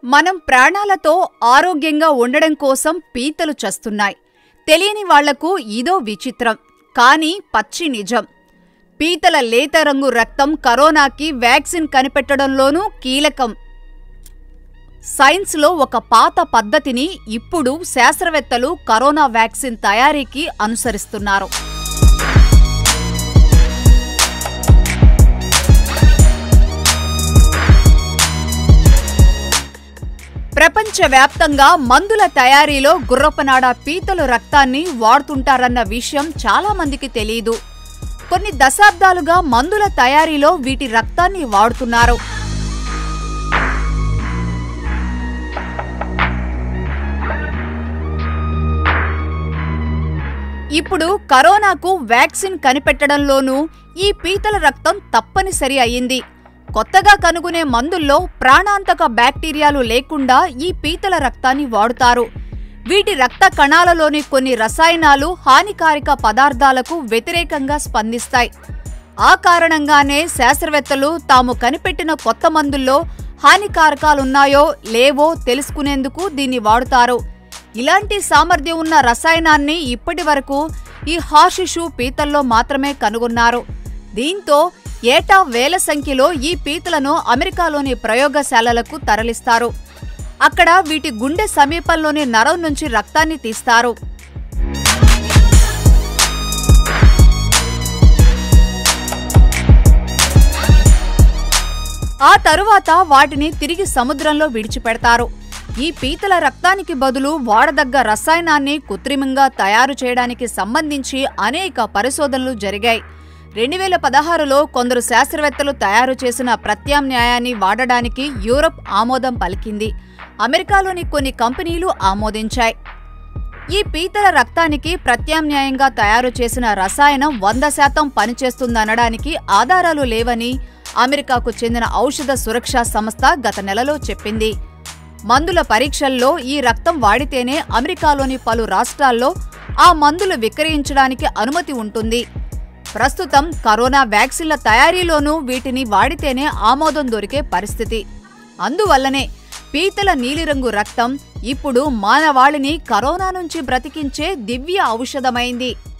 మనం ప్రాణాలతో ఆరోగ్యంగా ఉండడం కోసం పీతలు చస్తున్నాయి తెలియని వాళ్లకు ఇదో విచిత్రం కానీ పచ్చి నిజం పీతల లేత రంగు రక్తం కరోనాకి వ్యాక్సిన్ కనిపెట్టడంలోనూ కీలకం సైన్స్లో ఒక పాత పద్ధతిని ఇప్పుడు శాస్త్రవేత్తలు కరోనా వ్యాక్సిన్ తయారీకి అనుసరిస్తున్నారు ప్రపంచవ్యాప్తంగా మందుల తయారీలో గుర్రపనాడ పీతల రక్తాన్ని వాడుతుంటారన్న విషయం చాలా మందికి తెలియదు కొన్ని దశాబ్దాలుగా మందుల తయారీలో వీటి రక్తాన్ని వాడుతున్నారు ఇప్పుడు కరోనాకు వ్యాక్సిన్ కనిపెట్టడంలోనూ ఈ పీతల రక్తం తప్పనిసరి అయింది కొత్తగా కనుగొనే మందుల్లో ప్రాణాంతక బ్యాక్టీరియాలు లేకుండా ఈ పీతల రక్తాన్ని వాడుతారు వీటి రక్త కణాలలోని కొన్ని రసాయనాలు హానికారక పదార్థాలకు వ్యతిరేకంగా స్పందిస్తాయి ఆ కారణంగానే శాస్త్రవేత్తలు తాము కనిపెట్టిన కొత్త మందుల్లో హానికారకాలున్నాయో లేవో తెలుసుకునేందుకు దీన్ని వాడుతారు ఇలాంటి సామర్థ్యం ఉన్న రసాయనాన్ని ఇప్పటి వరకు ఈ హాషిషు పీతల్లో మాత్రమే కనుగొన్నారు దీంతో ఏటా వేల సంఖ్యలో ఈ పీతలను అమెరికాలోని ప్రయోగశాలలకు తరలిస్తారు అక్కడ వీటి గుండె సమీపంలోని నరం నుంచి రక్తాన్ని తీస్తారు ఆ తరువాత వాటిని తిరిగి సముద్రంలో విడిచిపెడతారు ఈ పీతల రక్తానికి బదులు వాడదగ్గ రసాయనాన్ని కృత్రిమంగా తయారు చేయడానికి సంబంధించి అనేక పరిశోధనలు జరిగాయి రెండు వేల పదహారులో కొందరు శాస్త్రవేత్తలు తయారు చేసిన ప్రత్యామ్నాయాన్ని వాడడానికి యూరప్ ఆమోదం పలికింది అమెరికాలోని కొన్ని కంపెనీలు ఆమోదించాయి ఈ పీతల రక్తానికి ప్రత్యామ్నాయంగా తయారు చేసిన రసాయనం వంద శాతం పనిచేస్తుందనడానికి ఆధారాలు లేవని అమెరికాకు చెందిన ఔషధ సురక్షా సంస్థ గత నెలలో చెప్పింది మందుల పరీక్షల్లో ఈ రక్తం వాడితేనే అమెరికాలోని పలు రాష్ట్రాల్లో ఆ మందులు విక్రయించడానికి అనుమతి ఉంటుంది ప్రస్తుతం కరోనా వ్యాక్సిన్ల తయారీలోనూ వీటిని వాడితేనే ఆమోదం దొరికే పరిస్థితి అందువల్లనే పీతల నీలిరంగు రక్తం ఇప్పుడు మానవాళిని కరోనా నుంచి బ్రతికించే దివ్య ఔషధమైంది